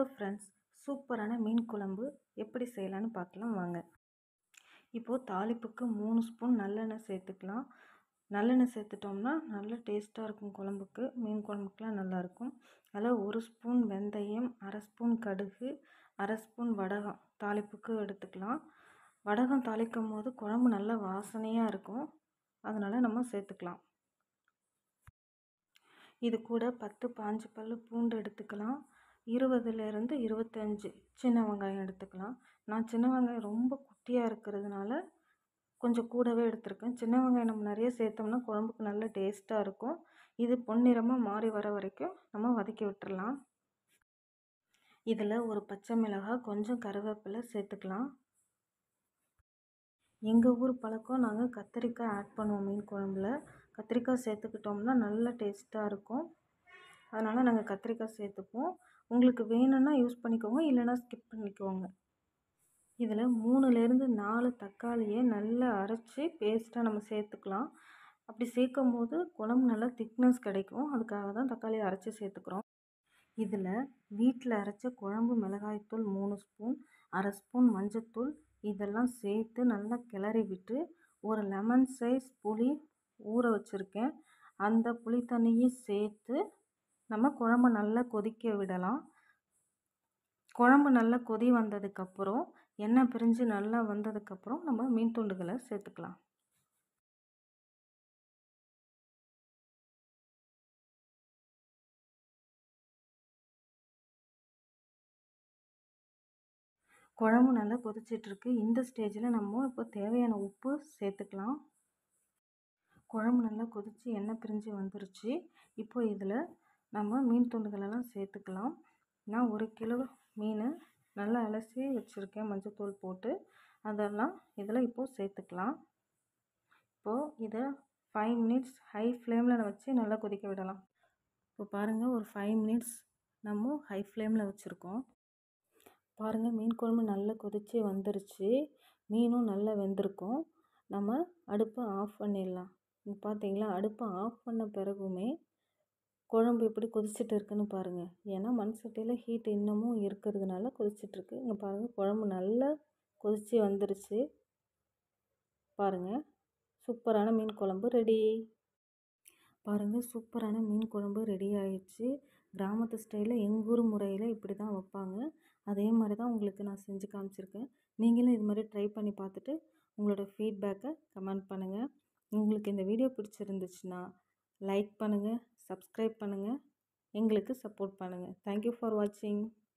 friends சூப்பரான மீன் குழம்பு எப்படி செய்யலான்னு பார்க்கலாம் வாங்க இப்போது தாளிப்புக்கு மூணு ஸ்பூன் நல்லெண்ணெய் சேர்த்துக்கலாம் நல்லெண்ணெய் சேர்த்துட்டோம்னா நல்ல டேஸ்ட்டாக இருக்கும் குழம்புக்கு மீன் குழம்புக்குலாம் நல்லாயிருக்கும் அதில் ஒரு ஸ்பூன் வெந்தயம் அரை ஸ்பூன் கடுகு அரை ஸ்பூன் வடகம் தாளிப்புக்கு எடுத்துக்கலாம் வடகம் தாளிக்கும் போது குழம்பு நல்லா வாசனையாக இருக்கும் அதனால் நம்ம சேர்த்துக்கலாம் இது கூட பத்து பாஞ்சு பல் பூண்டு எடுத்துக்கலாம் இருபதுலேருந்து இருபத்தஞ்சி சின்ன வெங்காயம் எடுத்துக்கலாம் நான் சின்ன வெங்காயம் ரொம்ப குட்டியாக இருக்கிறதுனால கொஞ்சம் கூடவே எடுத்திருக்கேன் சின்ன வெங்காயம் நம்ம நிறைய சேர்த்தோம்னா குழம்புக்கு நல்ல டேஸ்ட்டாக இருக்கும் இது பொன்னிறமாக மாறி வர வரைக்கும் நம்ம வதக்கி விட்டுறலாம் இதில் ஒரு பச்சை மிளகாய் கொஞ்சம் கருவேப்பிலை சேர்த்துக்கலாம் எங்கள் ஊர் பழக்கம் நாங்கள் கத்திரிக்காய் ஆட் பண்ணுவோம் மீன் குழம்புல கத்திரிக்காய் சேர்த்துக்கிட்டோம்னா நல்ல டேஸ்ட்டாக இருக்கும் அதனால் நாங்கள் கத்திரிக்காய் சேர்த்துப்போம் உங்களுக்கு வேணும்னா யூஸ் பண்ணிக்கோங்க இல்லைனா ஸ்கிப் பண்ணிக்கோங்க இதில் மூணுலேருந்து நாலு தக்காளியை நல்லா அரைச்சி பேஸ்ட்டாக நம்ம சேர்த்துக்கலாம் அப்படி சேர்க்கும் போது குழம்பு நல்லா திக்னஸ் கிடைக்கும் அதுக்காக தான் தக்காளியை அரைச்சி சேர்த்துக்கிறோம் இதில் வீட்டில் அரைச்ச குழம்பு மிளகாய்த்தூள் மூணு ஸ்பூன் அரை ஸ்பூன் மஞ்சத்தூள் இதெல்லாம் சேர்த்து நல்லா கிளறி விட்டு ஒரு லெமன் சைஸ் புளி ஊற வச்சுருக்கேன் அந்த புளி தண்ணியும் சேர்த்து நம்ம குழம்பு நல்லா கொதிக்க விடலாம் குழம்பு நல்லா கொதி வந்ததுக்கப்புறம் எண்ணெய் பிரிஞ்சு நல்லா வந்ததுக்கப்புறம் நம்ம மீன் துண்டுகளை சேர்த்துக்கலாம் குழம்பு நல்லா கொதிச்சிட்ருக்கு இந்த ஸ்டேஜில் நம்ம இப்போ தேவையான உப்பு சேர்த்துக்கலாம் குழம்பு நல்லா கொதித்து எண்ணெய் பிரிஞ்சு வந்துருச்சு இப்போ இதில் நம்ம மீன் துண்டுகளெல்லாம் சேர்த்துக்கலாம் நான் ஒரு கிலோ மீன் நல்லா அலசி வச்சுருக்கேன் மஞ்சத்தூள் போட்டு அதெல்லாம் இதில் இப்போது சேர்த்துக்கலாம் இப்போது இதை ஃபைவ் மினிட்ஸ் ஹை ஃப்ளேமில் வச்சு நல்லா கொதிக்க விடலாம் இப்போ பாருங்கள் ஒரு ஃபைவ் மினிட்ஸ் நம்ம ஹை ஃப்ளேமில் வச்சுருக்கோம் பாருங்கள் மீன் குழம்பு நல்லா கொதித்து வந்துருச்சு மீனும் நல்லா வெந்திருக்கும் நம்ம அடுப்பை ஆஃப் பண்ணிடலாம் இங்கே பார்த்தீங்களா அடுப்பை ஆஃப் பண்ண பிறகுமே குழம்பு எப்படி கொதிச்சுட்டு இருக்குன்னு பாருங்கள் ஏன்னா மண் சட்டியில் ஹீட் இன்னமும் இருக்கிறதுனால கொதிச்சிட்ருக்கு இங்கே பாருங்கள் குழம்பு நல்லா கொதித்து வந்துருச்சு பாருங்கள் சூப்பரான மீன் குழம்பு ரெடி பாருங்கள் சூப்பரான மீன் குழம்பு ரெடி ஆயிடுச்சு கிராமத்து ஸ்டைலில் எங்கள் ஊர் முறையில் இப்படி தான் வைப்பாங்க அதே மாதிரி தான் உங்களுக்கு நான் செஞ்சு காமிச்சிருக்கேன் நீங்களும் இது மாதிரி ட்ரை பண்ணி பார்த்துட்டு உங்களோட ஃபீட்பேக்கை கமெண்ட் பண்ணுங்கள் உங்களுக்கு இந்த வீடியோ பிடிச்சிருந்துச்சுன்னா லைக் பண்ணுங்கள் சப்ஸ்கிரைப் பண்ணுங்கள் எங்களுக்கு சப்போர்ட் பண்ணுங்கள் தேங்க்யூ ஃபார் வாட்சிங்